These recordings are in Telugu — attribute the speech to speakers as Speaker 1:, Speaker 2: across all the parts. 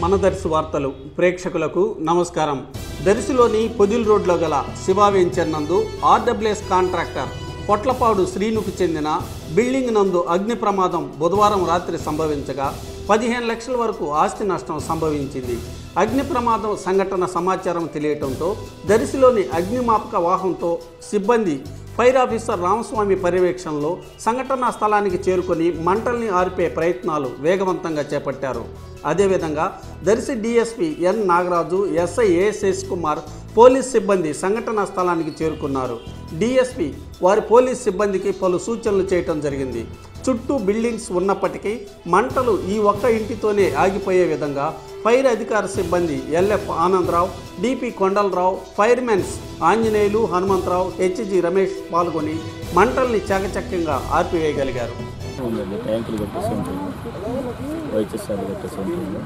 Speaker 1: మన దర్శి వార్తలు ప్రేక్షకులకు నమస్కారం దర్శిలోని పొదిల్ రోడ్లో గల శివా వెంచర్ నందు ఆర్డబ్ల్యూఎస్ కాంట్రాక్టర్ పొట్లపాడు శ్రీనుకు చెందిన బిల్డింగ్ నందు అగ్ని ప్రమాదం బుధవారం రాత్రి సంభవించగా పదిహేను లక్షల వరకు ఆస్తి నష్టం సంభవించింది అగ్ని ప్రమాదం సంఘటన సమాచారం తెలియటంతో దర్శిలోని అగ్నిమాపక వాహనంతో సిబ్బంది ఫైర్ ఆఫీసర్ రామస్వామి పర్యవేక్షణలో సంఘటనా స్థలానికి చేరుకొని మంటల్ని ఆర్పే ప్రయత్నాలు వేగవంతంగా చేపట్టారు అదేవిధంగా Darsi DSP N Nagaraju SI A Sesh Kumar police సిబ్బంది సంఘటనా స్థలానికి చేరుకున్నారు డీఎస్పీ వారి పోలీస్ సిబ్బందికి పలు సూచనలు చేయటం జరిగింది చుట్టూ బిల్డింగ్స్ ఉన్నప్పటికీ మంటలు ఈ ఒక్క ఇంటితోనే ఆగిపోయే విధంగా ఫైర్ అధికార సిబ్బంది LF Anandarao DP Kondalarao firemens Anjaneyulu Hanumantharao HG Ramesh పాల్గొని మంటల్ని చాకచక్యంగా ఆర్పివేయగలిగారు
Speaker 2: ఉందండి ట్యాంకులు కట్టేసి ఉంటుంది వైఎస్ఆర్ కట్టేసి ఉంటుంది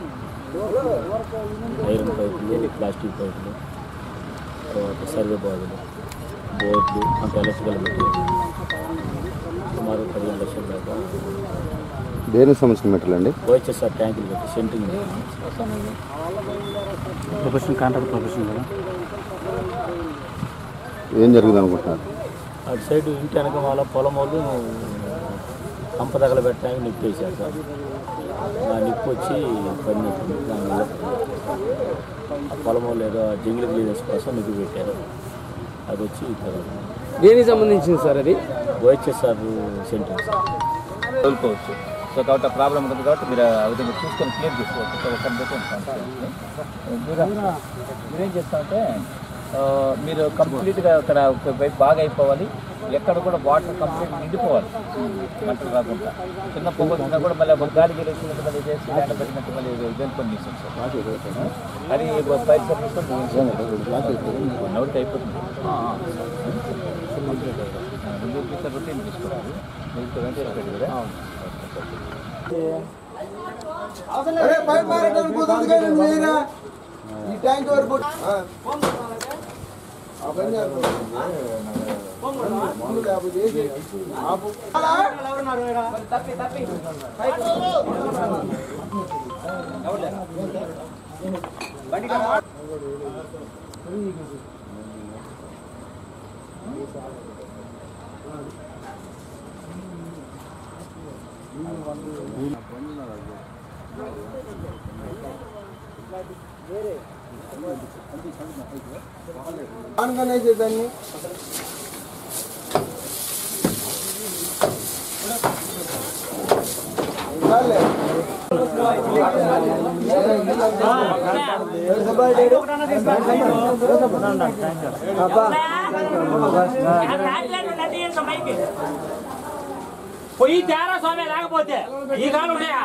Speaker 2: ఐరన్ పైపులు ప్లాస్టిక్ పైపులు తర్వాత సర్వే బాగులు బోర్డులు అంటే ఎలక్ట్రికల్ మెటీరియల్ సుమారు పదిహేను లక్షల దాకా
Speaker 3: దేనికి సంబంధించిన మెటీరియల్ అండి
Speaker 2: వైఎస్ఆర్ ట్యాంకులు కట్టి సెంటింగ్
Speaker 4: ప్రొఫెషనల్ కాంట్రాక్ట్ ప్రొఫెషనల్ కదా
Speaker 3: ఏం జరుగుతుంది అనుకుంటున్నారు
Speaker 2: అటు సైడ్ ఇంటి వెనక వాళ్ళ పొలం వాళ్ళు కంప తగలబెట్టడానికి నిప్పు వేశారు సార్ ఆ నిప్పు వచ్చి పని చేసింది దానివల్ల ఆ పొలం వాళ్ళు ఏదో జంగిల్ క్లీనర్స్ కోసం నిప్పు పెట్టారు అది వచ్చి
Speaker 4: దేనికి సంబంధించింది సార్ అది
Speaker 2: వైఎస్ఆర్ సెంటర్
Speaker 5: కోలుకోవచ్చు సో కాబట్టి ఆ ప్రాబ్లం ఉంటుంది కాబట్టి మీరు ఆ విధంగా చూసుకొని క్లియర్ చేసుకోవచ్చు సో ఒకరి దగ్గర ఉంటాను. మీరు మీరేం చేస్తామంటే ఆ, మీరు కంప్లీట్గా అక్కడ ఒక వైపు బాగా అయిపోవాలి ఎక్కడ కూడా వాటర్ కంప్లీట్ నిండిపోవాలి మంటలు రాకుండా చిన్న పొగ వచ్చినా కూడా మళ్ళీ ఒక గాలి గెలిచినట్టు మళ్ళీ చేసి ఎండ పెట్టినట్టు మళ్ళీ వెనుకొని తీసేస్తాం అది ఫైర్ సర్వీస్ వన్ అవర్కి అయిపోతుంది ముందు రొటీన్ తీసుకోవాలి మీకు వెంటనే పెట్టు కదా
Speaker 6: అరే పైప్ మారడానికి కుదరదు కానీ నువ్వు వేయరా. ఈ ట్యాంక్ వరకు ఆ. ఆ పని చేద్దాం. ముందు లేకపోతే ఏసి. ఆపు. ఆనగానే దాన్ని చాలే.
Speaker 7: పొయ్యి తేరా స్వామి లేకపోతే ఈ కాలు ఉన్నాయా